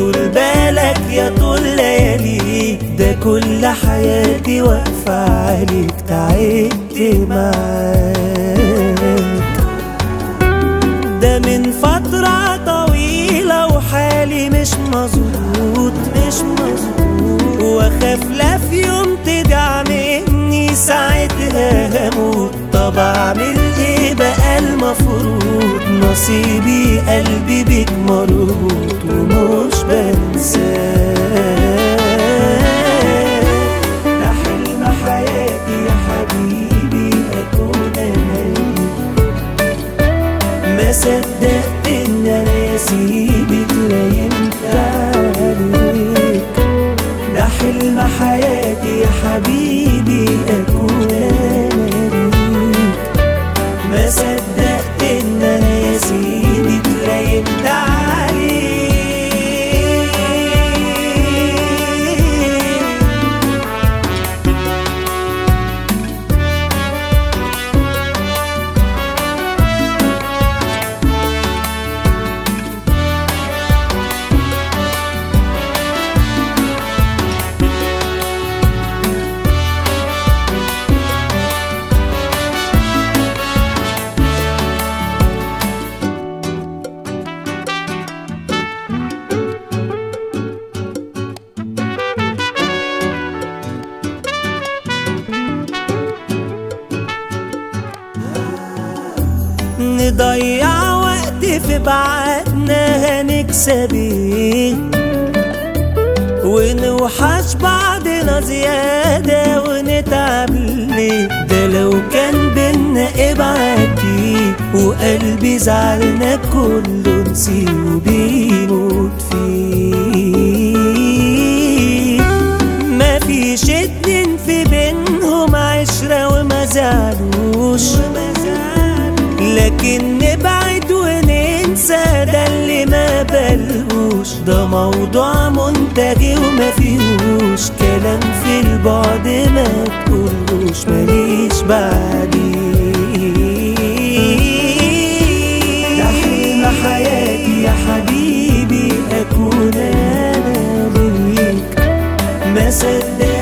طول بالك يا طول ليالي ده كل حياتي واقفة عليك تعبت معاك ده من فترة طويلة وحالي مش مظبوط مش مظبوط واخاف لا في يوم تدعم مني ساعتها هموت طب اعمل ايه بقى المفروض نصيبي قلبي بيك مربوط ومش بنساك ده حلم حياتي يا حبيبي اكون انا ما صدقت ان انا يا سيدي اتلايمت عليك ده حلم حياتي يا حبيبي اكون انا ليك ما صدقت ان انا يا سيدي اتلايمت عليك نضيع وقت في بعدنا هنكسب ايه ونوحش بعضنا زيادة ونتعب ليه ده لو كان بينا ابعتي وقلبي زعلنا كله نسيه وبيموت فيه مفيش اتنين في بينهم عشرة وما زعلوش لكن نبعد وننسى ده اللي ما بلهوش ده موضوع منتهي وما فيهوش كلام في البعد ما تقولوش ماليش بعديه ده حلم حياتي يا حبيبي اكون انا ليك ما صدقت